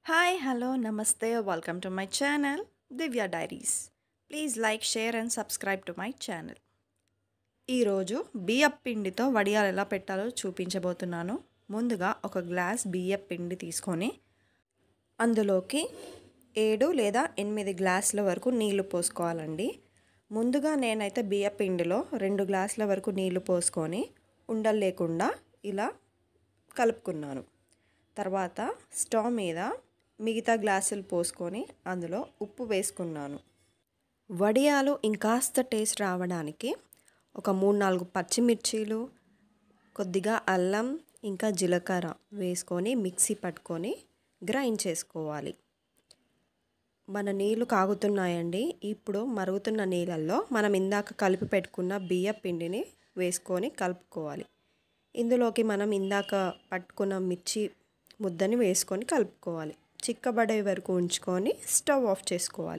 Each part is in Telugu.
hi hello namaste welcome to my channel Divya diaries please like share and subscribe to my channel ఈరోజు బియ్యం పిండితో వడియాలు ఎలా పెట్టాలో చూపించబోతున్నాను ముందుగా ఒక గ్లాస్ బియ్యం పిండి తీసుకొని అందులోకి ఏడు లేదా ఎనిమిది గ్లాసుల వరకు నీళ్లు పోసుకోవాలండి ముందుగా నేనైతే బియ్య పిండిలో రెండు గ్లాసుల వరకు నీళ్లు పోసుకొని ఉండలు లేకుండా ఇలా కలుపుకున్నాను తర్వాత స్టవ్ మీద మిగతా గ్లాసులు పోసుకొని అందులో ఉప్పు వేసుకున్నాను వడియాలు ఇంకాస్త టేస్ట్ రావడానికి ఒక మూడు నాలుగు పచ్చిమిర్చీలు కొద్దిగా అల్లం ఇంకా జీలకర్ర వేసుకొని మిక్సీ పట్టుకొని గ్రైండ్ చేసుకోవాలి మన నీళ్ళు కాగుతున్నాయండి ఇప్పుడు మరుగుతున్న నీళ్ళల్లో మనం ఇందాక కలిపి పెట్టుకున్న బియ్య పిండిని వేసుకొని కలుపుకోవాలి ఇందులోకి మనం ఇందాక పట్టుకున్న మిర్చి ముద్దని వేసుకొని కలుపుకోవాలి చిక్కబడే వరకు ఉంచుకొని స్టవ్ ఆఫ్ చేసుకోవాలి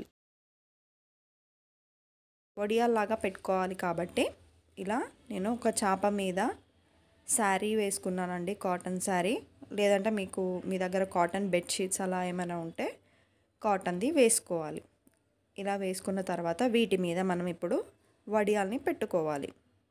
వడియాల్లాగా పెట్టుకోవాలి కాబట్టి ఇలా నేను ఒక చాప మీద శారీ వేసుకున్నానండి కాటన్ శారీ లేదంటే మీకు మీ దగ్గర కాటన్ బెడ్షీట్స్ అలా ఏమైనా ఉంటే కాటన్ది వేసుకోవాలి ఇలా వేసుకున్న తర్వాత వీటి మీద మనం ఇప్పుడు వడియాల్ని పెట్టుకోవాలి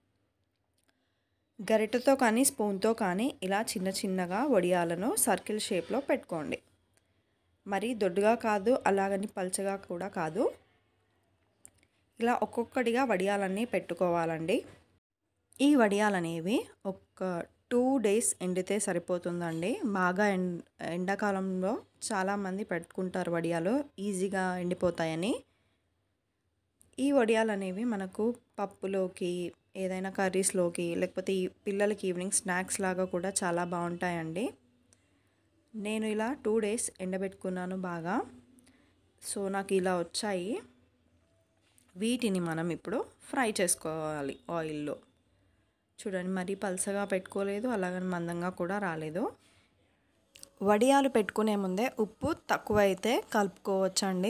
గరిటెతో కానీ స్పూన్తో కానీ ఇలా చిన్న చిన్నగా వడియాలను సర్కిల్ షేప్లో పెట్టుకోండి మరి దొడ్డుగా కాదు అలాగని పల్చగా కూడా కాదు ఇలా ఒక్కొక్కటిగా వడియాలన్నీ పెట్టుకోవాలండి ఈ వడియాలనేవి ఒక టూ డేస్ ఎండితే సరిపోతుందండి బాగా ఎండ ఎండాకాలంలో చాలామంది పెట్టుకుంటారు వడియాలు ఈజీగా ఎండిపోతాయని ఈ వడియాలు అనేవి మనకు పప్పులోకి ఏదైనా కర్రీస్లోకి లేకపోతే ఈ పిల్లలకి ఈవినింగ్ స్నాక్స్ లాగా కూడా చాలా బాగుంటాయండి నేను ఇలా టూ డేస్ ఎండబెట్టుకున్నాను బాగా సో నాకు ఇలా వచ్చాయి వీటిని మనం ఇప్పుడు ఫ్రై చేసుకోవాలి ఆయిల్లో చూడండి మరీ పలసగా పెట్టుకోలేదు అలాగని మందంగా కూడా రాలేదు వడియాలు పెట్టుకునే ముందే ఉప్పు తక్కువ అయితే కలుపుకోవచ్చండి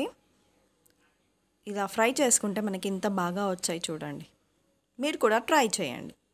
ఇలా ఫ్రై చేసుకుంటే మనకి ఇంత బాగా వచ్చాయి చూడండి మీరు కూడా ట్రై చేయండి